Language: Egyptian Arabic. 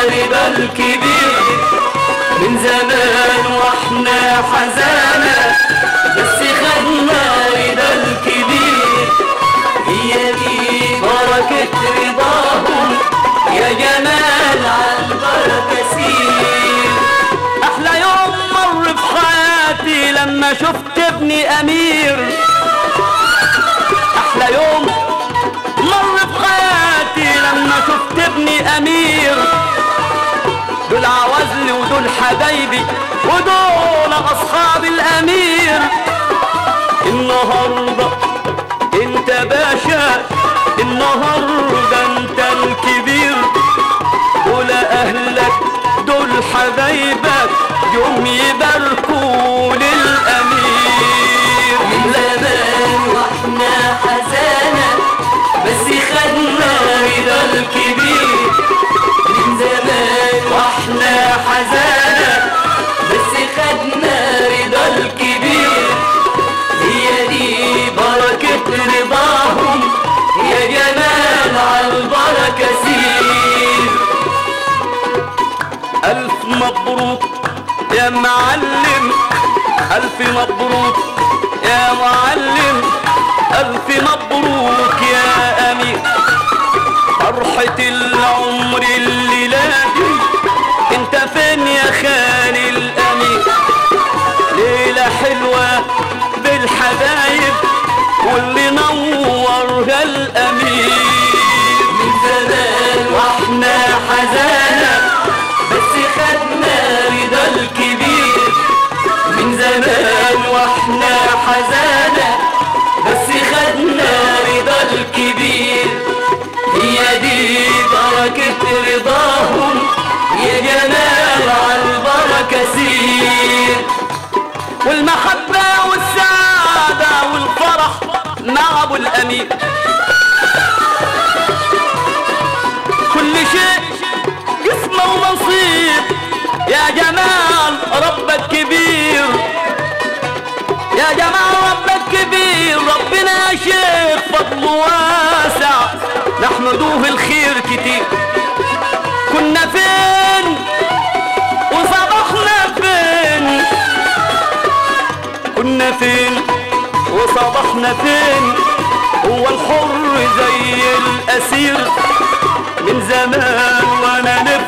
رضا الكبير من زمان واحنا حزانة بس خدنا رضا الكبير هي دي بركة رضاهم يا جمال عالبركة سير أحلى يوم مر في حياتي لما شفت ابني أمير أحلى يوم مر في حياتي لما شفت ابني أمير دول عوزلي ودول حبايبي ودول أصحاب الأمير النهارده انت باشا النهارده انت الكبير دول اهلك دول حبايبك يوم يباركوا للامير من زمان واحنا حزانه بس خدنا رضا الكبير من زمان واحنا حزانه بس خدنا رضا الكبير هي دي بركة رضاهم يا جمال عالبركة سير ألف مبروك يا معلم ألف مبروك يا معلم ألف مبروك يا أمير فرحة العمر اللي لاقي انت فين يا خالي الأمير ليلة حلوة بالحبايب واللي نورها الأمير من زمان واحنا حزانة بس خدنا رضا الكبير من زمان واحنا حزانة بس خدنا رضا الكبير هي دي بركة رضاهم يا جمال عالبركة سير والمحبة والسعادة والفرح مع أبو الأمير كل شيء جسمه ونصيب يا جمال ربك كبير يا جمال ربك كبير ربنا يا شيخ فضله واسع نحمدوه الخير كتير كنا فين وصبحنا فين كنا فين وصبحنا فين هو الحر زي الأسير من زمان وانا نفسي